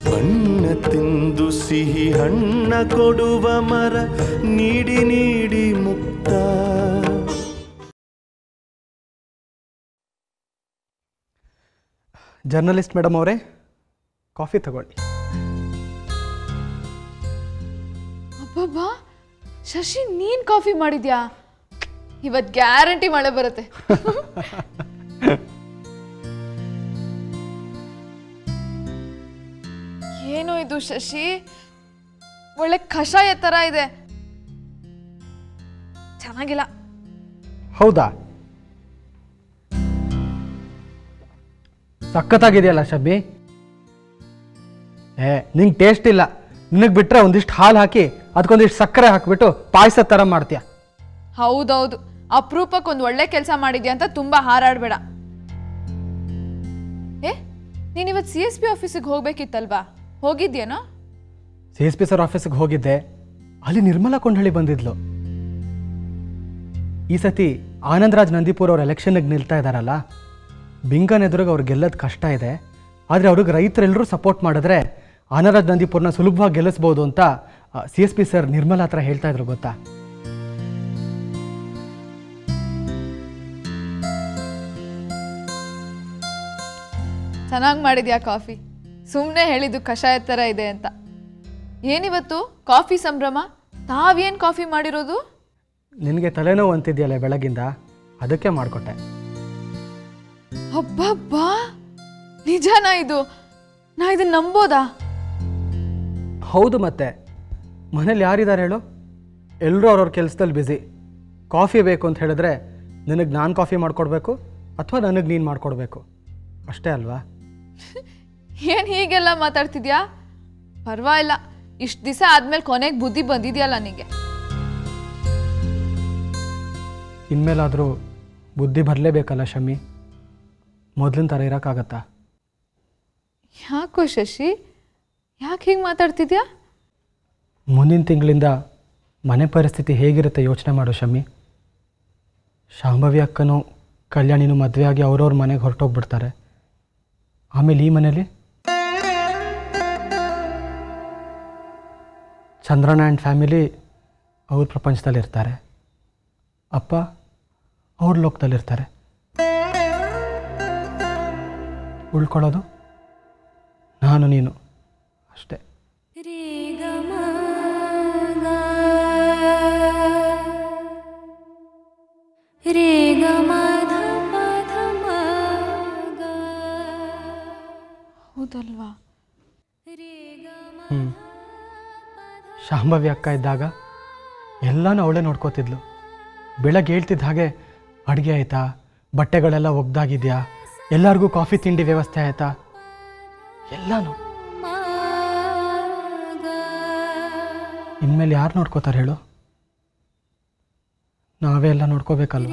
ಬಣ್ಣ ತಿಂದು ಸಿಹಿ ಹಣ್ಣ ಕೊಡುವ ಮರ ನೀಡಿ ನೀಡಿ ಮುಕ್ತ ಜರ್ನಲಿಸ್ಟ್ ಮೇಡಮ್ ಅವರೇ ಕಾಫಿ ತಗೊಳ್ಳಿ ಅಬ್ಬಬ್ಬಾ ಶಶಿ ನೀನ್ ಕಾಫಿ ಮಾಡಿದ್ಯಾ ಇವತ್ ಗ್ಯಾರಂಟಿ ಮಳೆ ಬರುತ್ತೆ ಏನು ಇದು ಶಶಿ ಒಳ್ಳೆ ಕಷಾಯ ತರ ಇದೆ ಚೆನ್ನಾಗಿಲ್ಲ ಹೌದಾ ಸಖತ್ತಾಗಿದೆಯಲ್ಲ ಶಬ್ಬಿ ಏ ನಿಂಗೆ ಟೇಸ್ಟ್ ಇಲ್ಲ ನಿನಗೆ ಬಿಟ್ರೆ ಒಂದಿಷ್ಟು ಹಾಲು ಹಾಕಿ ಅದಕ್ಕೊಂದಿಷ್ಟು ಸಕ್ಕರೆ ಹಾಕಿಬಿಟ್ಟು ಪಾಯಸ ಥರ ಮಾಡ್ತೀಯ ಹೌದೌದು ಅಪರೂಪಕ್ಕೆ ಒಂದು ಒಳ್ಳೆ ಕೆಲಸ ಮಾಡಿದ್ಯಾ ಅಂತ ತುಂಬಾ ಹಾರಾಡ್ಬೇಡ ಏ ನೀನ್ ಇವತ್ತು ಸಿ ಎಸ್ ಪಿ ಆಫೀಸಿಗೆ ಹೋಗ್ಬೇಕಿತ್ತಲ್ವಾ ಹೋಗಿದ್ಯೇನೋ ಸಿ ಎಸ್ ಪಿ ಸರ್ ಆಫೀಸಿಗೆ ಹೋಗಿದ್ದೆ ಅಲ್ಲಿ ನಿರ್ಮಲಾ ಕೊಂಡಹಳ್ಳಿ ಬಂದಿದ್ಲು ಈ ಸತಿ ಆನಂದರಾಜ್ ನಂದೀಪುರ್ ಅವ್ರ ಎಲೆಕ್ಷನ್ಗೆ ನಿಲ್ತಾ ಇದ್ದಾರಲ್ಲ ಬಿಂಗನ್ ಎದುರಿಗೆ ಅವ್ರು ಗೆಲ್ಲೋದು ಕಷ್ಟ ಇದೆ ಆದರೆ ಅವ್ರಿಗೆ ರೈತರೆಲ್ಲರೂ ಸಪೋರ್ಟ್ ಮಾಡಿದ್ರೆ ಆನಂದರಾಜ್ ನಂದೀಪುರ್ನ ಸುಲಭವಾಗಿ ಗೆಲ್ಲಿಸ್ಬೋದು ಅಂತ C S P sir Nirmala ಹತ್ರ ಹೇಳ್ತಾ ಇದ್ರು ಗೊತ್ತಾ ಚೆನ್ನಾಗಿ ಮಾಡಿದ್ಯಾ ಕಾಫಿ ಸುಮ್ಮನೆ ಹೇಳಿದ್ದು ಕಷಾಯ ಥರ ಇದೆ ಅಂತ ಏನಿವತ್ತು ಕಾಫಿ ಸಂಭ್ರಮ ತಾವೇನು ಕಾಫಿ ಮಾಡಿರೋದು ನಿನಗೆ ತಲೆನೋವು ಅಂತಿದ್ಯಲ್ಲ ಬೆಳಗಿಂದ ಅದಕ್ಕೆ ಮಾಡಿಕೊಟ್ಟೆ ಅಬ್ಬಬ್ಬಾ ನಿಜನಾ ಇದು ನಾ ಇದನ್ನ ನಂಬೋದಾ ಹೌದು ಮತ್ತೆ ಮನೇಲಿ ಯಾರಿದ್ದಾರೆ ಹೇಳು ಎಲ್ಲರೂ ಅವ್ರವ್ರ ಕೆಲಸದಲ್ಲಿ ಬ್ಯುಸಿ ಕಾಫಿ ಬೇಕು ಅಂತ ಹೇಳಿದ್ರೆ ನಿನಗೆ ನಾನು ಕಾಫಿ ಮಾಡಿಕೊಡ್ಬೇಕು ಅಥವಾ ನನಗೆ ನೀನು ಮಾಡಿಕೊಡ್ಬೇಕು ಅಷ್ಟೇ ಅಲ್ವಾ ಏನು ಹೀಗೆಲ್ಲ ಮಾತಾಡ್ತಿದ್ಯಾ ಪರವಾಗಿಲ್ಲ ಇಷ್ಟು ದಿವಸ ಆದ್ಮೇಲೆ ಕೊನೆಗೆ ಬುದ್ಧಿ ಬಂದಿದ್ಯಲ್ಲ ನಿನಗೆ ಇನ್ಮೇಲಾದರೂ ಬುದ್ಧಿ ಬರಲೇಬೇಕಲ್ಲ ಶಮ್ಮಿ ಮೊದಲಿನ ಥರ ಇರೋಕ್ಕಾಗತ್ತಾ ಯಾಕೋ ಶಶಿ ಯಾಕೆ ಹೀಗೆ ಮಾತಾಡ್ತಿದ್ಯಾ ಮುಂದಿನ ತಿಂಗಳಿಂದ ಮನೆ ಪರಿಸ್ಥಿತಿ ಹೇಗಿರುತ್ತೆ ಯೋಚನೆ ಮಾಡು ಶಮ್ಮಿ ಶಾಂಭವಿ ಅಕ್ಕನೂ ಕಲ್ಯಾಣಿನೂ ಮದುವೆ ಆಗಿ ಅವ್ರವ್ರ ಮನೆಗೆ ಹೊರಟೋಗ್ಬಿಡ್ತಾರೆ ಆಮೇಲೆ ಈ ಮನೇಲಿ ಚಂದ್ರಣ್ಣ ಆ್ಯಂಡ್ ಫ್ಯಾಮಿಲಿ ಅವ್ರ ಪ್ರಪಂಚದಲ್ಲಿರ್ತಾರೆ ಅಪ್ಪ ಅವ್ರ ಲೋಕದಲ್ಲಿರ್ತಾರೆ ಉಳ್ಕೊಳ್ಳೋದು ನಾನು ನೀನು ಅಷ್ಟೇ ಹೌದಲ್ವಾ ಹ್ಞೂ ಶಾಂಭವಿ ಅಕ್ಕ ಇದ್ದಾಗ ಎಲ್ಲನೂ ಅವಳೇ ನೋಡ್ಕೋತಿದ್ಲು ಬೆಳಗ್ಗೆ ಹೇಳ್ತಿದ್ದ ಹಾಗೆ ಅಡುಗೆ ಆಯಿತಾ ಬಟ್ಟೆಗಳೆಲ್ಲ ಒಗ್ದಾಗಿದೆಯಾ ಎಲ್ಲರಿಗೂ ಕಾಫಿ ತಿಂಡಿ ವ್ಯವಸ್ಥೆ ಆಯಿತಾ ಎಲ್ಲನೂ ಇನ್ಮೇಲೆ ಯಾರು ನೋಡ್ಕೋತಾರೆ ಹೇಳು ನಾವೇ ಎಲ್ಲ ನೋಡ್ಕೋಬೇಕಲ್ವ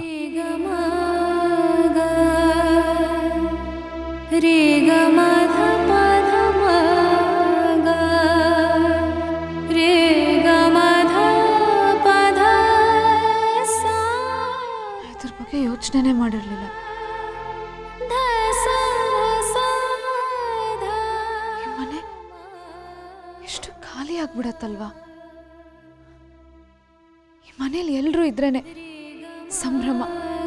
ಇದ್ರ ಬಗ್ಗೆ ಯೋಚನೆನೇ ಮಾಡಿರಲಿಲ್ಲ ಈ ಮನೆ ಎಷ್ಟು ಖಾಲಿ ಆಗ್ಬಿಡತ್ತಲ್ವಾ ಈ ಮನೇಲಿ ಎಲ್ಲರೂ ಇದ್ರೇನೆ ಸಂಭ್ರಮ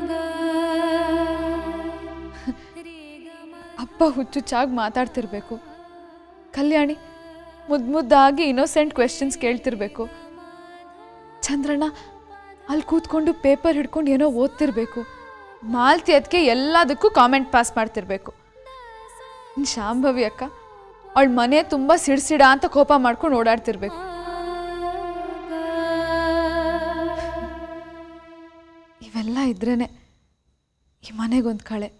ಅಪ್ಪ ಹುಚ್ಚುಚ್ಚಾಗಿ ಮಾತಾಡ್ತಿರ್ಬೇಕು ಕಲ್ಯಾಣಿ ಮುದ್ದು ಮುದ್ದಾಗಿ ಇನ್ನೋಸೆಂಟ್ ಕ್ವೆಶನ್ಸ್ ಕೇಳ್ತಿರ್ಬೇಕು ಚಂದ್ರಣ್ಣ ಅಲ್ಲಿ ಕೂತ್ಕೊಂಡು ಪೇಪರ್ ಹಿಡ್ಕೊಂಡು ಏನೋ ಓದ್ತಿರ್ಬೇಕು ಮಾಲ್ತಿ ಅದಕ್ಕೆ ಎಲ್ಲದಕ್ಕೂ ಕಾಮೆಂಟ್ ಪಾಸ್ ಮಾಡ್ತಿರ್ಬೇಕು ಇನ್ನು ಶಾಂಭವಿ ಅಕ್ಕ ಅವಳ ಮನೆ ತುಂಬ ಸಿಡ್ಸಿಡ ಅಂತ ಕೋಪ ಮಾಡ್ಕೊಂಡು ಓಡಾಡ್ತಿರ್ಬೇಕು ಇವೆಲ್ಲ ಇದ್ರೇನೆ ಈ ಮನೆಗೊಂದು ಕಳೆ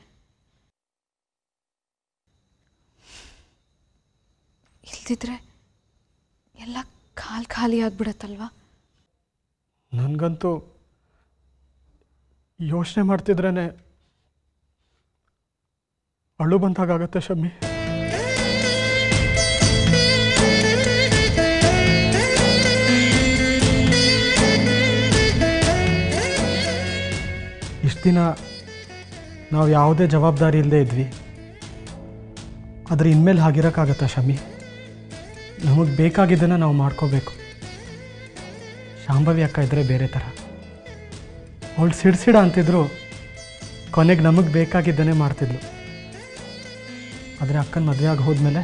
ಇಲ್ದಿದ್ರೆ ಎಲ್ಲ ಖಾಲಿ ಖಾಲಿ ಆಗ್ಬಿಡತ್ತಲ್ವಾ ನನಗಂತೂ ಯೋಚನೆ ಮಾಡ್ತಿದ್ರೇ ಅಳು ಬಂದಾಗತ್ತೆ ಶಮ್ಮಿ ಇಷ್ಟು ದಿನ ನಾವು ಯಾವುದೇ ಜವಾಬ್ದಾರಿ ಇಲ್ಲದೆ ಇದ್ವಿ ಆದರೆ ಇನ್ಮೇಲೆ ಹಾಗಿರೋಕ್ಕಾಗತ್ತಾ ಶಮ್ಮಿ ನಮಗೆ ಬೇಕಾಗಿದ್ದನ್ನು ನಾವು ಮಾಡ್ಕೋಬೇಕು ಶಾಂಭವಿ ಅಕ್ಕ ಇದ್ದರೆ ಬೇರೆ ಥರ ಅವಳು ಸಿಡ್ಸಿಡ ಅಂತಿದ್ರು ಕೊನೆಗೆ ನಮಗೆ ಬೇಕಾಗಿದ್ದನ್ನೇ ಮಾಡ್ತಿದ್ಲು ಆದರೆ ಅಕ್ಕನ ಮದುವೆ ಆಗಿ ಹೋದ್ಮೇಲೆ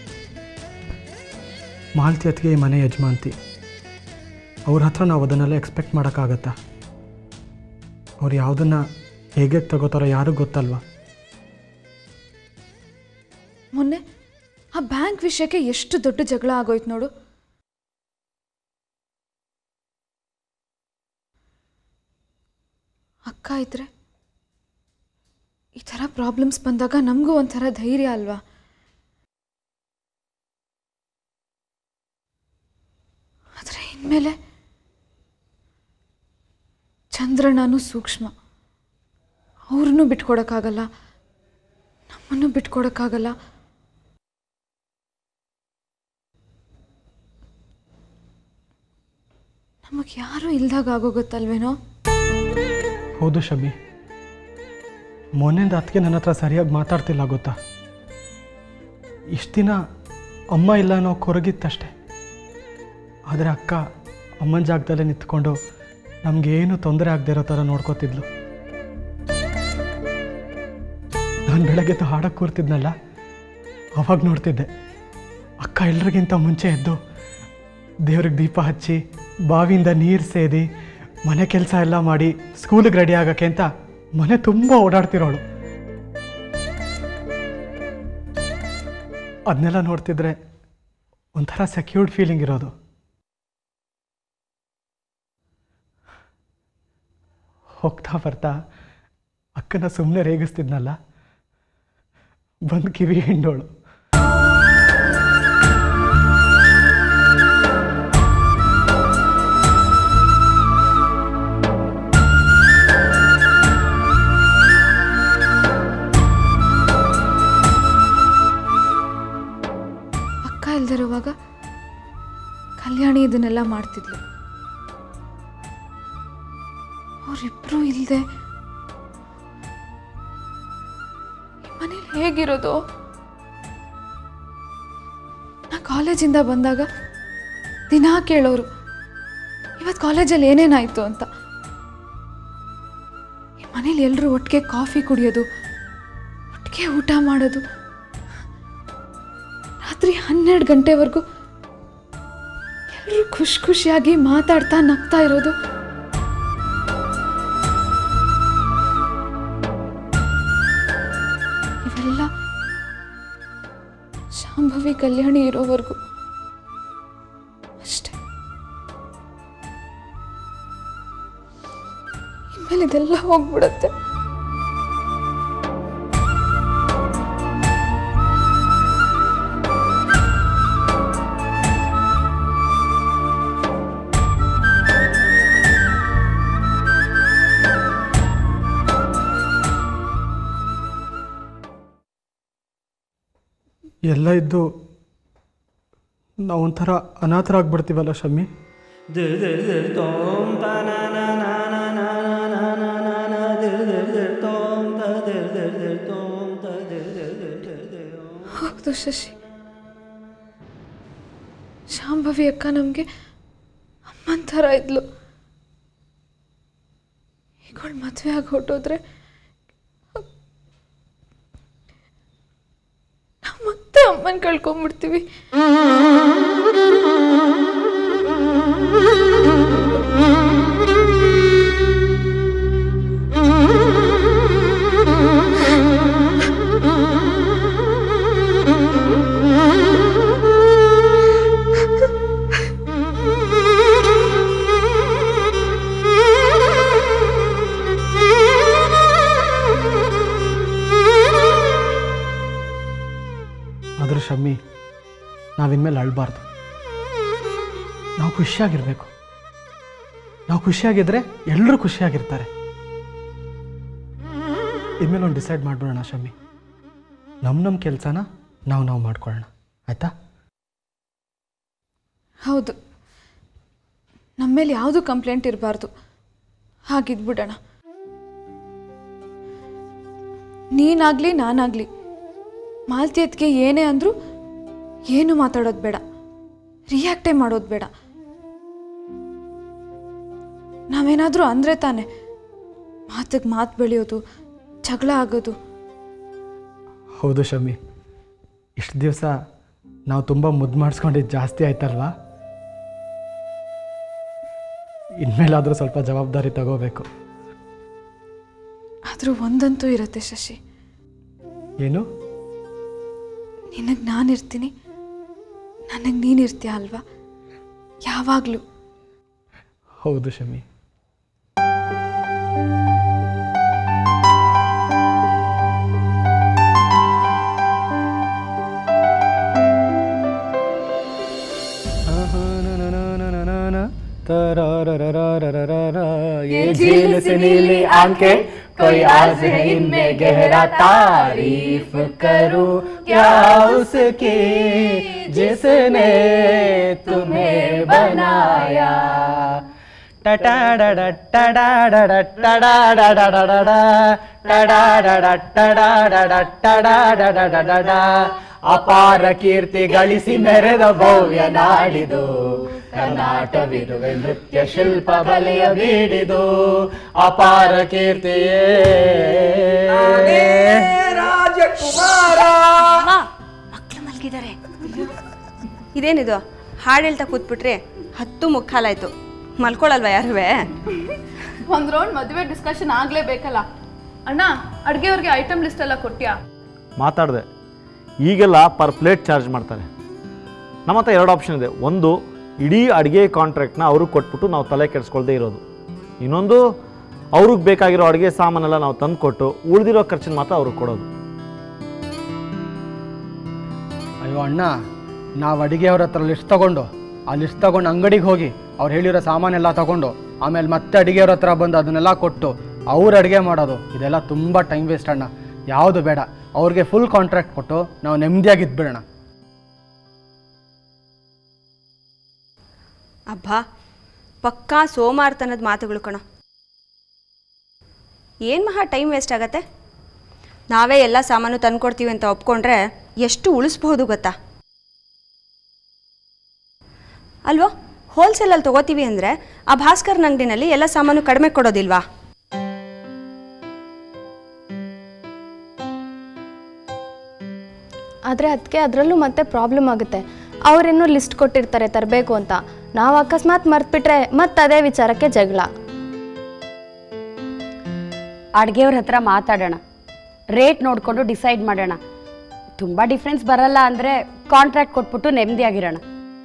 ಮಾಲ್ತಿ ಅತ್ತಿಗೆ ಈ ಮನೆ ಯಜಮಾನ್ತಿ ಅವ್ರ ಹತ್ರ ನಾವು ಅದನ್ನೆಲ್ಲ ಎಕ್ಸ್ಪೆಕ್ಟ್ ಮಾಡೋಕ್ಕಾಗತ್ತಾ ಅವ್ರು ಯಾವುದನ್ನು ಹೇಗೆ ತಗೋತಾರೋ ಯಾರಿಗೂ ಗೊತ್ತಲ್ವಾ ಮೊನ್ನೆ ಆ ಬ್ಯಾಂಕ್ ವಿಷಯಕ್ಕೆ ಎಷ್ಟು ದೊಡ್ಡ ಜಗಳ ಆಗೋಯ್ತು ನೋಡು ಅಕ್ಕ ಇದ್ರೆ ಈ ಥರ ಪ್ರಾಬ್ಲಮ್ಸ್ ಬಂದಾಗ ನಮಗೂ ಒಂಥರ ಧೈರ್ಯ ಅಲ್ವಾ ಆದರೆ ಇನ್ಮೇಲೆ ಚಂದ್ರಣ್ಣನೂ ಸೂಕ್ಷ್ಮ ಅವ್ರನ್ನೂ ಬಿಟ್ಕೊಡೋಕ್ಕಾಗಲ್ಲ ನಮ್ಮನ್ನು ಬಿಟ್ಕೊಡೋಕ್ಕಾಗಲ್ಲ ನಮಗೆ ಯಾರೂ ಇಲ್ದಾಗ ಆಗೋಗುತ್ತಲ್ವೇನೋ ಹೌದು ಶಬಿ ಮೊನ್ನೆಯಿಂದ ಅದಕ್ಕೆ ನನ್ನ ಹತ್ರ ಸರಿಯಾಗಿ ಮಾತಾಡ್ತಿಲ್ಲ ಗೊತ್ತಾ ಇಷ್ಟು ದಿನ ಅಮ್ಮ ಇಲ್ಲ ಅನ್ನೋ ಕೊರಗಿತ್ತಷ್ಟೆ ಆದರೆ ಅಕ್ಕ ಅಮ್ಮನ ಜಾಗದಲ್ಲೇ ನಿಂತ್ಕೊಂಡು ನಮಗೇನು ತೊಂದರೆ ಆಗದೆ ಇರೋ ಥರ ನೋಡ್ಕೋತಿದ್ಲು ನಾನು ಬೆಳಗ್ಗೆದ್ದು ಹಾಡಕ್ಕೆ ಕೂರ್ತಿದ್ನಲ್ಲ ಅವಾಗ ನೋಡ್ತಿದ್ದೆ ಅಕ್ಕ ಎಲ್ರಿಗಿಂತ ಮುಂಚೆ ಎದ್ದು ದೇವ್ರಿಗೆ ದೀಪ ಹಚ್ಚಿ ಬಾವಿಯಿಂದ ನೀರು ಸೇದಿ ಮನೆ ಕೆಲಸ ಎಲ್ಲ ಮಾಡಿ ಸ್ಕೂಲಿಗೆ ರೆಡಿ ಆಗೋಕ್ಕೆ ಅಂತ ಮನೆ ತುಂಬ ಓಡಾಡ್ತಿರೋಳು ಅದನ್ನೆಲ್ಲ ನೋಡ್ತಿದ್ರೆ ಒಂಥರ ಸೆಕ್ಯೂರ್ಡ್ ಫೀಲಿಂಗ್ ಇರೋದು ಹೋಗ್ತಾ ಬರ್ತಾ ಅಕ್ಕನ ಸುಮ್ಮನೆ ರೇಗಿಸ್ತಿದ್ನಲ್ಲ ಬಂದು ಕಿವಿ ಹಿಂಡೋಳು ಅಕ್ಕ ಇಲ್ದಿರುವಾಗ ಕಲ್ಯಾಣಿ ಇದನ್ನೆಲ್ಲ ಮಾಡ್ತಿದ್ಲು ಅವರಿಬ್ರು ಇಲ್ಲದೆ ಮನೇಲಿ ಹೇಗಿರೋದು ನಾ ಕಾಲೇಜಿಂದ ಬಂದಾಗ ದಿನಾ ಕೇಳೋರು ಇವತ್ತು ಕಾಲೇಜಲ್ಲಿ ಏನೇನಾಯಿತು ಅಂತ ಈ ಮನೇಲಿ ಎಲ್ಲರೂ ಒಟ್ಟಿಗೆ ಕಾಫಿ ಕುಡಿಯೋದು ಒಟ್ಟಿಗೆ ಊಟ ಮಾಡೋದು ರಾತ್ರಿ ಹನ್ನೆರಡು ಗಂಟೆವರೆಗೂ ಎಲ್ಲರೂ ಖುಷಿ ಖುಷಿಯಾಗಿ ಮಾತಾಡ್ತಾ ನಗ್ತಾ ಇರೋದು ಇವೆಲ್ಲ ಶಾಂಭವಿ ಕಲ್ಯಾಣಿ ಇರೋವರೆಗೂ ಅಷ್ಟೇ ಇನ್ಮೇಲೆ ಇದೆಲ್ಲ ಹೋಗ್ಬಿಡತ್ತೆ ಎಲ್ಲ ಇದ್ದು ನಾವೊಂಥರ ಅನಾಥರಾಗ್ಬಿಡ್ತೀವಲ್ಲ ಶಮ್ಮಿ ಹೌದು ಶಶಿ ಶಾಂಭವಿ ಅಕ್ಕ ನಮಗೆ ಅಮ್ಮನ ಥರ ಇದ್ಲು ಈಗಳು ಮದುವೆ ಆಗಿ ಹೊಟ್ಟೋದ್ರೆ ನಾವು ಮತ್ತೆ ಅಮ್ಮನ ಕಳ್ಕೊಂಡ್ಬಿಡ್ತೀವಿ ಆದರೂ ಶಮ್ಮಿ ನಾವಿನ್ಮೇಲೆ ಅಳಬಾರ್ದು ನಾವು ಖುಷಿಯಾಗಿರಬೇಕು ನಾವು ಖುಷಿಯಾಗಿದ್ದರೆ ಎಲ್ಲರೂ ಖುಷಿಯಾಗಿರ್ತಾರೆ ಇನ್ಮೇಲೆ ಒಂದು ಡಿಸೈಡ್ ಮಾಡ್ಬಿಡೋಣ ಶಮ್ಮಿ ನಮ್ಮ ನಮ್ಮ ಕೆಲಸನ ನಾವು ನಾವು ಮಾಡ್ಕೊಳ್ಳೋಣ ಆಯಿತಾ ಹೌದು ನಮ್ಮ ಮೇಲೆ ಯಾವುದು ಕಂಪ್ಲೇಂಟ್ ಇರಬಾರ್ದು ಹಾಗಿದ್ಬಿಡೋಣ ನೀನಾಗಲಿ ನಾನಾಗಲಿ ಮಾಲ್ತಿ ಅತ್ಗೆ ಏನೇ ಅಂದರೂ ಏನು ಮಾತಾಡೋದು ಬೇಡ ರಿಯಾಕ್ಟೇ ಮಾಡೋದು ಬೇಡ ನಾವೇನಾದರೂ ಅಂದರೆ ತಾನೆ ಮಾತಿಗೆ ಮಾತು ಬೆಳೆಯೋದು ಜಗಳ ಆಗೋದು ಹೌದು ಶಮಿ ಇಷ್ಟು ದಿವಸ ನಾವು ತುಂಬ ಮುದ್ದು ಮಾಡಿಸ್ಕೊಂಡಿದ್ದು ಜಾಸ್ತಿ ಆಯ್ತಲ್ವಾ ಇನ್ಮೇಲಾದರೂ ಸ್ವಲ್ಪ ಜವಾಬ್ದಾರಿ ತಗೋಬೇಕು ಆದರೂ ಒಂದಂತೂ ಇರುತ್ತೆ ಶಶಿ ಏನು ನಿನಗೆ ನಾನಿರ್ತೀನಿ ನನಗೆ ನೀನಿರ್ತೀಯ ಅಲ್ವಾ ಯಾವಾಗಲೂ ಹೌದು ಶಮಿ ये झील से नीली आंखें कोई आस है इनमें गहरा तारीफ करूं क्या उसकी जिसने तुम्हें बनाया ಅಪಾರ ಕೀರ್ತಿ ಗಳಿಸಿ ಮೆರೆದ ಭವ್ಯ ನಾಡಿದು ಕರ್ನಾಟವಿರುವೆ ನೃತ್ಯ ಶಿಲ್ಪ ಬಲೆಯ ಬೀಡಿದು ಅಪಾರ ಕೀರ್ತಿಯೇ ಮಕ್ಕಳು ಮಲಗಿದ್ದಾರೆ ಇದೇನಿದು ಹಾಡು ಹೇಳ್ತಾ ಕೂತ್ಬಿಟ್ರಿ ಹತ್ತು ಮುಕ್ಕಾಲಾಯ್ತು ಮಲ್ಕೊಳಲ್ವಾ ಯಾರುವೆ ಒಂದು ರೌಂಡ್ ಮದುವೆ ಡಿಸ್ಕಷನ್ ಆಗಲೇಬೇಕಲ್ಲ ಅಣ್ಣ ಅಡುಗೆಯವ್ರಿಗೆ ಐಟಮ್ ಲಿಸ್ಟ್ ಎಲ್ಲ ಕೊಟ್ಯಾ ಮಾತಾಡಿದೆ ಈಗೆಲ್ಲ ಪರ್ ಪ್ಲೇಟ್ ಚಾರ್ಜ್ ಮಾಡ್ತಾರೆ ನಮ್ಮ ಹತ್ರ ಎರಡು ಆಪ್ಷನ್ ಇದೆ ಒಂದು ಇಡೀ ಅಡುಗೆ ಕಾಂಟ್ರಾಕ್ಟ್ನ ಅವ್ರಿಗೆ ಕೊಟ್ಬಿಟ್ಟು ನಾವು ತಲೆ ಕೆಡಿಸ್ಕೊಳ್ದೇ ಇರೋದು ಇನ್ನೊಂದು ಅವ್ರಿಗೆ ಬೇಕಾಗಿರೋ ಅಡುಗೆ ಸಾಮಾನೆಲ್ಲ ನಾವು ತಂದು ಕೊಟ್ಟು ಉಳಿದಿರೋ ಖರ್ಚಿನ ಮಾತ್ರ ಅವ್ರಿಗೆ ಕೊಡೋದು ಅಯ್ಯೋ ಅಣ್ಣ ನಾವು ಅಡಿಗೆಯವ್ರ ಹತ್ರ ಲಿಸ್ಟ್ ತಗೊಂಡು ಆ ಲಿಸ್ಟ್ ತಗೊಂಡು ಅಂಗಡಿಗೆ ಹೋಗಿ ಅವ್ರು ಹೇಳಿರೋ ಸಾಮಾನೆಲ್ಲ ತಗೊಂಡು ಆಮೇಲೆ ಮತ್ತೆ ಅಡಿಗೆಯವ್ರ ಹತ್ರ ಬಂದು ಅದನ್ನೆಲ್ಲ ಕೊಟ್ಟು ಅವ್ರು ಅಡುಗೆ ಮಾಡೋದು ಇದೆಲ್ಲ ತುಂಬ ಟೈಮ್ ವೇಸ್ಟ್ ಅಣ್ಣ ಯಾವುದು ಬೇಡ ಅವ್ರಿಗೆ ಫುಲ್ ಕಾಂಟ್ರಾಕ್ಟ್ ಕೊಟ್ಟು ನಾವು ನೆಮ್ಮದಿಯಾಗಿದ್ಬಿಡೋಣ ಅಬ್ಬಾ ಪಕ್ಕಾ ಸೋಮಾರ್ತನದ ಮಾತುಗಳು ಕಣ ಏನು ಮಹಾ ಟೈಮ್ ವೇಸ್ಟ್ ಆಗತ್ತೆ ನಾವೇ ಎಲ್ಲ ಸಾಮಾನು ತಂದ್ಕೊಡ್ತೀವಿ ಅಂತ ಒಪ್ಕೊಂಡ್ರೆ ಎಷ್ಟು ಉಳಿಸ್ಬಹುದು ಗೊತ್ತಾ ಅಲ್ವೋ ಹೋಲ್ಸೇಲಲ್ಲಿ ತಗೋತೀವಿ ಅಂದರೆ ಆ ಭಾಸ್ಕರ್ನ ಅಂಗಡಿನಲ್ಲಿ ಎಲ್ಲ ಸಾಮಾನು ಕಡಿಮೆ ಕೊಡೋದಿಲ್ವಾ ಆದರೆ ಅದಕ್ಕೆ ಅದರಲ್ಲೂ ಮತ್ತೆ ಪ್ರಾಬ್ಲಮ್ ಆಗುತ್ತೆ ಅವರೇನೋ ಲಿಸ್ಟ್ ಕೊಟ್ಟಿರ್ತಾರೆ ತರಬೇಕು ಅಂತ ನಾವು ಅಕಸ್ಮಾತ್ ಮರ್ತ್ಬಿಟ್ರೆ ಮತ್ತೆ ಅದೇ ವಿಚಾರಕ್ಕೆ ಜಗಳ ಅಡುಗೆಯವ್ರ ಹತ್ರ ಮಾತಾಡೋಣ ರೇಟ್ ನೋಡಿಕೊಂಡು ಡಿಸೈಡ್ ಮಾಡೋಣ ತುಂಬ ಡಿಫ್ರೆನ್ಸ್ ಬರಲ್ಲ ಅಂದರೆ ಕಾಂಟ್ರಾಕ್ಟ್ ಕೊಟ್ಬಿಟ್ಟು ನೆಮ್ಮದಿಯಾಗಿರೋಣ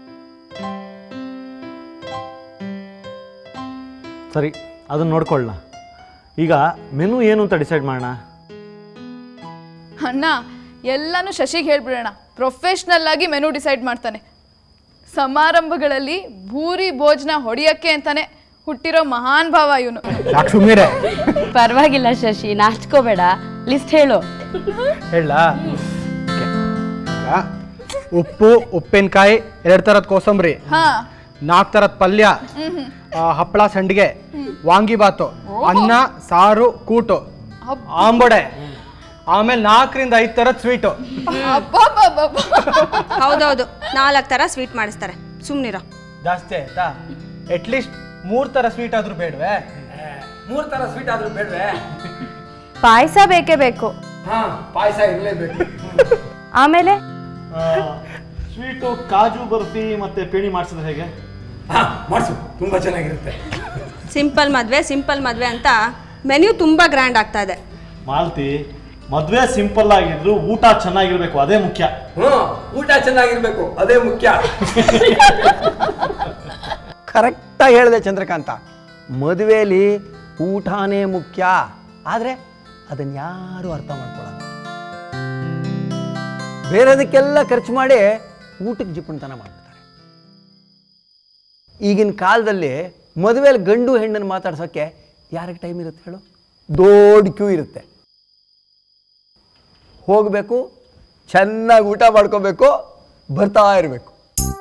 ಸರಿ ಅದನ್ನು ನೋಡ್ಕೊಳ್ಳೋಣ ಈಗ ಮೆನು ಏನು ಅಂತ ಡಿಸೈಡ್ ಮಾಡೋಣ ಅಣ್ಣ ಎಲ್ಲನೂ ಶಶಿಗೆ ಹೇಳ್ಬಿಡೋಣ ಪ್ರೊಫೆಷ್ನಲ್ ಆಗಿ ಮೆನು ಡಿಸೈಡ್ ಮಾಡ್ತಾನೆ ಸಮಾರಂಭಗಳಲ್ಲಿ ಭೂರಿ ಭೋಜನ ಹೊಡಿಯಕ್ಕೆ ಅಂತಾನೆ ಹುಟ್ಟಿರೋ ಮಹಾನ್ ಭಾವ ಇವನು ಯಾಕೆ ಸುಮ್ಮನೆ ಪರವಾಗಿಲ್ಲ ಶಶಿ ನಾಚ್ಕೋಬೇಡ ಲಿಸ್ಟ್ ಹೇಳು ಹೇಳ ಉಪ್ಪು ಉಪ್ಪಿನಕಾಯಿ ಎರಡು ಥರದ ಕೋಸಂಬರಿ ಹಾ ನಾಲ್ಕು ಥರದ ಪಲ್ಯ ಆ, ಹಪ್ಪಳ ಸಂಡಿಗೆ ವಾಂಗಿಬಾತು ಅನ್ನ ಸಾರು ಕೂಟು ಆಂಬೊಡೆ ಆಮೇಲೆ ನಾಲ್ಕರಿಂದ ಐದು ಥರದ ಸ್ವೀಟು ಅಬ್ಬಬ್ಬಬ್ಬಬ್ಬ. ಹೌದೌದು ನಾಲ್ಕು ಥರ ಸ್ವೀಟ್ ಮಾಡಿಸ್ತಾರೆ ಸುಮ್ಮನಿರೋ ಜಾಸ್ತಿ ಆಯ್ತಾ ಅಟ್ಲೀಸ್ಟ್ ಮೂರು ಥರ ಸ್ವೀಟ್ ಆದ್ರೂ ಬೇಡವೇ ಮೂರ್ ತರ ಸ್ವೀಟ್ ಆದ್ರೂ ಬೇಡ್ವೆ ಪಾಯಸ ಬೇಕೇ ಬೇಕು ಹಾ ಪಾಯಸ ಇರ್ಲೇಬೇಕು ಆಮೇಲೆ ಸ್ವೀಟು ಕಾಜು ಬರ್ಫಿ ಮತ್ತು ಪೇಣಿ ಮಾಡಿಸಿದ್ರೆ ಹೇಗೆ ಹಾ ಮಾಡ್ಸು ತುಂಬಾ ಚೆನ್ನಾಗಿರುತ್ತೆ ಸಿಂಪಲ್ ಮದುವೆ ಸಿಂಪಲ್ ಮದುವೆ ಅಂತ ಮೆನ್ಯೂ ತುಂಬ ಗ್ರ್ಯಾಂಡ್ ಆಗ್ತಾ ಇದೆ ಮಾಲ್ತಿ ಮದುವೆ ಸಿಂಪಲ್ ಆಗಿದ್ರು ಊಟ ಚೆನ್ನಾಗಿರ್ಬೇಕು ಅದೇ ಮುಖ್ಯ ಹ್ಮ್ ಊಟ ಚೆನ್ನಾಗಿರ್ಬೇಕು ಅದೇ ಮುಖ್ಯ ಕರೆಕ್ಟಾಗಿ ಹೇಳಿದೆ ಚಂದ್ರಕಾಂತ ಮದುವೆಯಲ್ಲಿ ಊಟನೇ ಮುಖ್ಯ ಆದರೆ ಅದನ್ನು ಯಾರೂ ಅರ್ಥ ಮಾಡ್ಕೊಳ್ಳಲ್ಲ ಬೇರೆದಕ್ಕೆಲ್ಲ ಖರ್ಚು ಮಾಡಿ ಊಟಕ್ಕೆ ಜಿಪುಣತನ ಮಾಡ್ತಾರೆ ಈಗಿನ ಕಾಲದಲ್ಲಿ ಮದುವೆಯಲ್ಲಿ ಗಂಡು ಹೆಣ್ಣನ್ನು ಮಾತಾಡ್ಸೋಕ್ಕೆ ಯಾರಿಗೆ ಟೈಮ್ ಇರುತ್ತೆ ಹೇಳು ದೊಡ್ಡ ಕ್ಯೂ ಇರುತ್ತೆ ಹೋಗಬೇಕು ಚೆನ್ನಾಗಿ ಊಟ ಮಾಡ್ಕೋಬೇಕು ಬರ್ತಾ ಇರಬೇಕು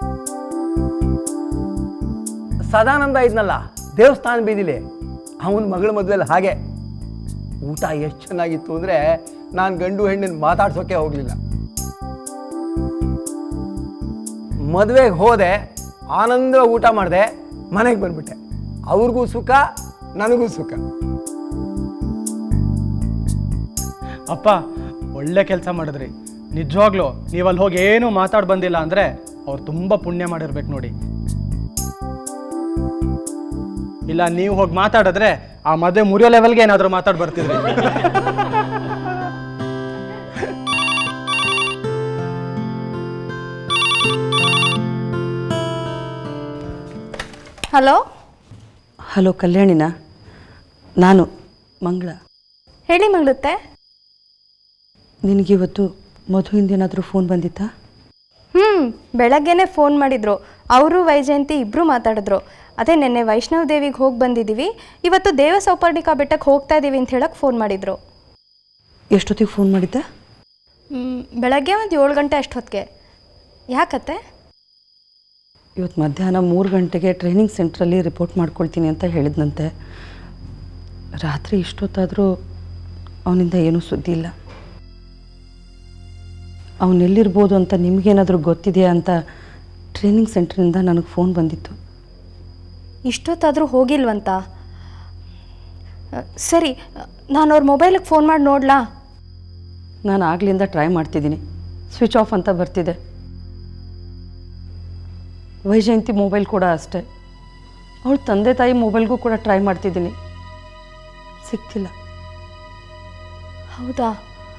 ಸದಾನಂದ ಇದ್ನಲ್ಲ ದೇವಸ್ಥಾನ ಬೀದಿಲಿ ಅವನ ಮಗಳ ಮದುವೆಯಲ್ಲಿ ಹಾಗೆ ಊಟ ಎಷ್ಟು ಚೆನ್ನಾಗಿತ್ತು ಅಂದರೆ ನಾನು ಗಂಡು ಹೆಣ್ಣನ್ನು ಮಾತಾಡ್ಸೋಕೆ ಹೋಗಲಿಲ್ಲ ಮದುವೆಗೆ ಹೋದೆ ಆನಂದ ಊಟ ಮಾಡಿದೆ ಮನೆಗೆ ಬಂದ್ಬಿಟ್ಟೆ ಅವ್ರಿಗೂ ಸುಖ ನನಗೂ ಸುಖ ಅಪ್ಪ ಒಳ್ಳೆ ಕೆಲಸ ಮಾಡಿದ್ರಿ ನಿಜವಾಗ್ಲೂ ನೀವು ಅಲ್ಲಿ ಹೋಗಿ ಏನೂ ಮಾತಾಡ್ ಬಂದಿಲ್ಲ ಅಂದರೆ ಅವ್ರು ತುಂಬ ಪುಣ್ಯ ಮಾಡಿರ್ಬೇಕು ನೋಡಿ ಇಲ್ಲ ನೀವು ಹೋಗಿ ಮಾತಾಡಿದ್ರೆ ಆ ಮದುವೆ ಮುರಿಯೋ ಲೆವೆಲ್ಗೆ ಏನಾದರೂ ಮಾತಾಡ್ ಬರ್ತಿದ್ರಿ ಹಲೋ ಹಲೋ ಕಲ್ಯಾಣಿನ ನಾನು ಮಂಗಳ ಹೇಳಿ ಮಂಗ್ಳುತ್ತೆ ನಿನಗಿವತ್ತು ಮಧುವಿಂದ ಏನಾದರೂ ಫೋನ್ ಬಂದಿತ್ತಾ ಹ್ಞೂ ಬೆಳಗ್ಗೆನೆ ಫೋನ್ ಮಾಡಿದ್ರು ಅವರು ವೈಜಯಂತಿ ಇಬ್ಬರು ಮಾತಾಡಿದ್ರು ಅದೇ ನಿನ್ನೆ ವೈಷ್ಣವ ದೇವಿಗೆ ಹೋಗಿ ಬಂದಿದ್ದೀವಿ ಇವತ್ತು ದೇವ ಸೌಪರ್ಣಿಕಾ ಬೆಟ್ಟಕ್ಕೆ ಹೋಗ್ತಾ ಇದ್ದೀವಿ ಅಂತ ಹೇಳಕ್ಕೆ ಫೋನ್ ಮಾಡಿದ್ರು ಎಷ್ಟೊತ್ತಿಗೆ ಫೋನ್ ಮಾಡಿದ್ದ ಮ್, ಬೆಳಗ್ಗೆ ಒಂದು ಏಳು ಗಂಟೆ ಅಷ್ಟೊತ್ತಿಗೆ ಯಾಕತ್ತೆ ಇವತ್ತು ಮಧ್ಯಾಹ್ನ ಮೂರು ಗಂಟೆಗೆ ಟ್ರೈನಿಂಗ್ ಸೆಂಟ್ರಲ್ಲಿ ರಿಪೋರ್ಟ್ ಮಾಡ್ಕೊಳ್ತೀನಿ ಅಂತ ಹೇಳಿದ್ನಂತೆ ರಾತ್ರಿ ಇಷ್ಟೊತ್ತಾದರೂ ಅವನಿಂದ ಏನೂ ಸುದ್ದಿ ಇಲ್ಲ ಅವನೆಲ್ಲಿರ್ಬೋದು ಅಂತ ನಿಮಗೇನಾದರೂ ಗೊತ್ತಿದೆಯಾ ಅಂತ ಟ್ರೈನಿಂಗ್ ಸೆಂಟ್ರಿಂದ ನನಗೆ ಫೋನ್ ಬಂದಿತ್ತು ಇಷ್ಟೊತ್ತಾದರೂ ಹೋಗಿಲ್ವಂತ ಅ, ಸರಿ ನಾನು ಅವ್ರ ಮೊಬೈಲಿಗೆ ಫೋನ್ ಮಾಡಿ ನೋಡ್ಲಾ ನಾನು ಆಗ್ಲಿಂದ ಟ್ರೈ ಮಾಡ್ತಿದ್ದೀನಿ ಸ್ವಿಚ್ ಆಫ್ ಅಂತ ಬರ್ತಿದೆ ವೈಜಯಂತಿ ಮೊಬೈಲ್ ಕೂಡ ಅಷ್ಟೇ ಅವಳ ತಂದೆ ತಾಯಿ ಮೊಬೈಲ್ಗೂ ಕೂಡ ಟ್ರೈ ಮಾಡ್ತಿದ್ದೀನಿ ಸಿಗ್ತಿಲ್ಲ ಹೌದಾ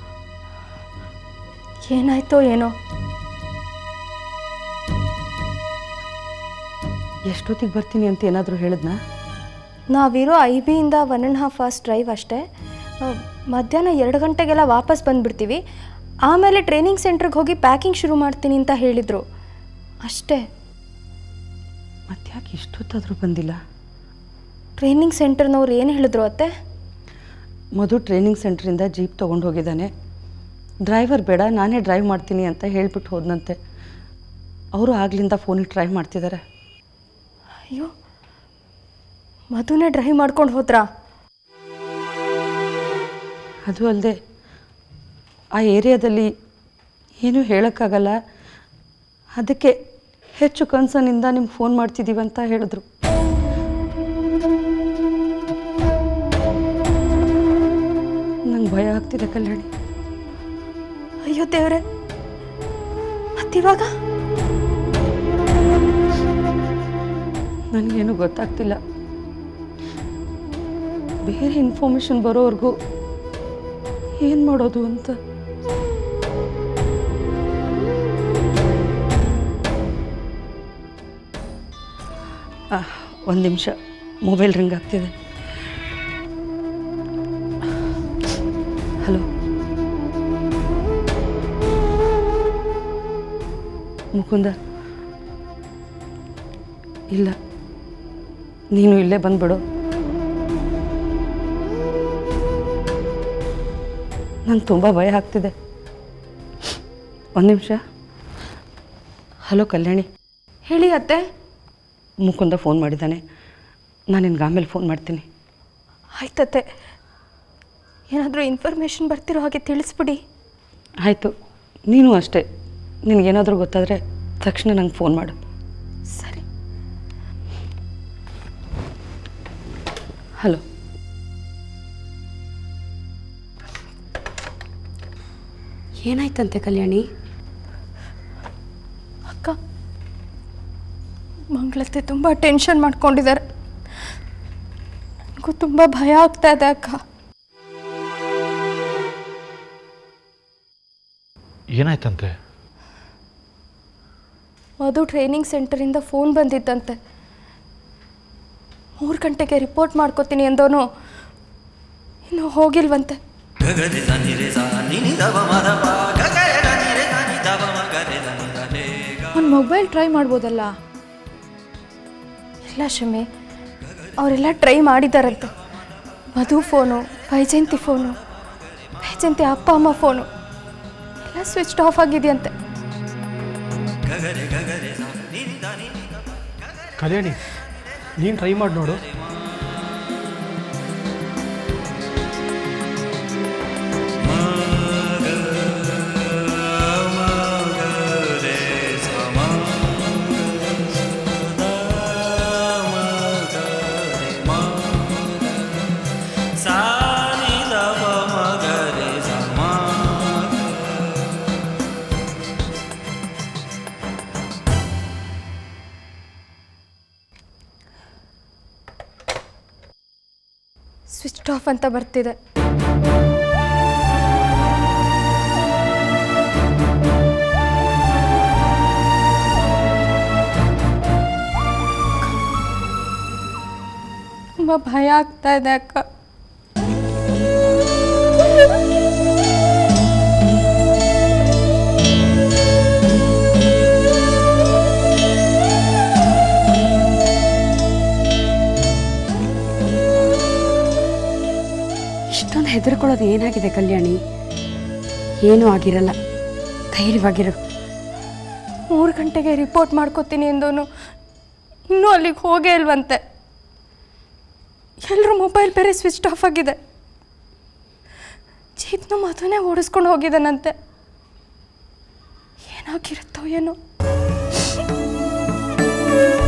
ಏನಾಯ್ತೋ ಏನೋ ಎಷ್ಟೊತ್ತಿಗೆ ಬರ್ತೀನಿ ಅಂತ ಏನಾದರೂ ಹೇಳಿದ್ನಾ ನಾವಿರೋ ಐ ಬಿಯಿಂದ one and half hours drive ಅಷ್ಟೇ ಆ, ಮಧ್ಯಾಹ್ನ ಎರಡು ಗಂಟೆಗೆಲ್ಲ ವಾಪಸ್ ಬಂದುಬಿಡ್ತೀವಿ ಆಮೇಲೆ ಟ್ರೈನಿಂಗ್ ಸೆಂಟ್ರಿಗೆ ಹೋಗಿ ಪ್ಯಾಕಿಂಗ್ ಶುರು ಮಾಡ್ತೀನಿ ಅಂತ ಹೇಳಿದರು ಅಷ್ಟೇ ಮತ್ತ್ಯಾಕೆ ಇಷ್ಟೊತ್ತಾದರೂ ಬಂದಿಲ್ಲ ಟ್ರೈನಿಂಗ್ ಸೆಂಟರ್ನವ್ರು ಏನು ಹೇಳಿದ್ರು ಅತ್ತೆ ಮಧು ಟ್ರೈನಿಂಗ್ ಸೆಂಟ್ರಿಂದ ಜೀಪ್ ತೊಗೊಂಡು ಹೋಗಿದ್ದಾನೆ ಡ್ರೈವರ್ ಬೇಡ ನಾನೇ ಡ್ರೈವ್ ಮಾಡ್ತೀನಿ ಅಂತ ಹೇಳ್ಬಿಟ್ಟು ಹೋದ್ನಂತೆ ಅವರು ಆಗ್ಲಿಂದ ಫೋನಿಗೆ ಟ್ರೈ ಮಾಡ್ತಿದ್ದಾರೆ ಅಯ್ಯೋ ಮಧುನೇ ಡ್ರೈವ್ ಮಾಡ್ಕೊಂಡು ಹೋದ್ರಾ ಅದು ಅಲ್ಲದೆ ಆ ಏರಿಯಾದಲ್ಲಿ ಏನೂ ಹೇಳೋಕ್ಕಾಗಲ್ಲ ಅದಕ್ಕೆ ಹೆಚ್ಚು ಕನ್ಸರ್ನಿಂದ ನಿಮ್ಗೆ ಫೋನ್ ಮಾಡ್ತಿದ್ದೀವಿ ಅಂತ ಹೇಳಿದ್ರು ನಂಗೆ ಭಯ ಆಗ್ತಿದೆ ಕಲ್ಯಾಣಿ ಅಯ್ಯೋ ದೇವ್ರೆ ಮತ್ತಿವಾಗ ನನಗೇನು ಗೊತ್ತಾಗ್ತಿಲ್ಲ ಬೇರೆ ಇನ್ಫಾರ್ಮೇಷನ್ ಬರೋವರೆಗೂ ಏನು ಮಾಡೋದು ಅಂತ ಒಂದು ನಿಮಿಷ ಮೊಬೈಲ್ ರಿಂಗ್ ಆಗ್ತಿದೆ ಹಲೋ ಮುಕುಂದ ಇಲ್ಲ ನೀನು ಇಲ್ಲೇ ಬಂದ್ಬಿಡು ನಂಗೆ ತುಂಬ ಭಯ ಆಗ್ತಿದೆ ಒಂದು ನಿಮಿಷ ಹಲೋ ಕಲ್ಯಾಣಿ ಹೇಳಿ ಅತ್ತೆ ಮುಕುಂದ ಫೋನ್ ಮಾಡಿದ್ದಾನೆ ನಾನು ನಿನ್ಗೆ ಆಮೇಲೆ ಫೋನ್ ಮಾಡ್ತೀನಿ ಆಯ್ತತ್ತೆ ಏನಾದರೂ ಇನ್ಫಾರ್ಮೇಷನ್ ಬರ್ತಿರೋ ಹಾಗೆ ತಿಳಿಸ್ಬಿಡಿ ಆಯಿತು ನೀನು ಅಷ್ಟೇ ನಿನಗೇನಾದರೂ ಗೊತ್ತಾದರೆ ತಕ್ಷಣ ನಂಗೆ ಫೋನ್ ಮಾಡು ಸರಿ ಹಲೋ ಏನಾಯ್ತಂತೆ ಕಲ್ಯಾಣಿ ಅಕ್ಕ ಮಂಗಳತ್ತೆ ತುಂಬ ಟೆನ್ಷನ್ ಮಾಡ್ಕೊಂಡಿದ್ದಾರೆ ನನಗೂ ತುಂಬ ಭಯ ಆಗ್ತಾ ಇದೆ ಅಕ್ಕ ಏನಾಯ್ತಂತೆ ಮಧು ಟ್ರೈನಿಂಗ್ ಸೆಂಟರಿಂದ ಫೋನ್ ಬಂದಿತ್ತಂತೆ ಮೂರು ಗಂಟೆಗೆ ರಿಪೋರ್ಟ್ ಮಾಡ್ಕೋತೀನಿ ಎಂದೋನು ಇನ್ನೂ ಹೋಗಿಲ್ವಂತೆ ಒಂದು ಮೊಬೈಲ್ ಟ್ರೈ ಮಾಡ್ಬೋದಲ್ಲ ಇಲ್ಲ ಶಮಿ ಅವರೆಲ್ಲ ಟ್ರೈ ಮಾಡಿದಾರಂತೆ ಮಧು ಫೋನು ವೈಜಯಂತಿ ಫೋನು ವೈಜಯಂತಿ ಅಪ್ಪ ಅಮ್ಮ ಫೋನು ಎಲ್ಲ ಸ್ವಿಚ್ ಆಫ್ ಆಗಿದೆಯಂತೆ ಕಲ್ಯಾಣಿ ನೀನು ಟ್ರೈ ಮಾಡಿ ನೋಡು ಸ್ವಿಚ್ ಆಫ್ ಅಂತ ಬರ್ತಿದೆ ತುಂಬ ಭಯ ಆಗ್ತಾ ಇದೆ ಅಕ್ಕ ಇಷ್ಟೊಂದು ಹೆದರ್ಕೊಳ್ಳೋದು ಏನಾಗಿದೆ ಕಲ್ಯಾಣಿ ಏನೂ ಆಗಿರಲ್ಲ ಧೈರ್ಯವಾಗಿರು ಮೂರು ಗಂಟೆಗೆ ರಿಪೋರ್ಟ್ ಮಾಡ್ಕೋತೀನಿ ಎಂದವನು ಇನ್ನೂ ಅಲ್ಲಿಗೆ ಹೋಗೇ ಇಲ್ವಂತೆ ಎಲ್ಲರೂ ಮೊಬೈಲ್ ಬೇರೆ ಸ್ವಿಚ್ ಆಫ್ ಆಗಿದೆ ಜೀಪ್ನ ಮದುವೆ ಓಡಿಸ್ಕೊಂಡು ಹೋಗಿದ್ದಾನಂತೆ ಏನಾಗಿರುತ್ತೋ ಏನೋ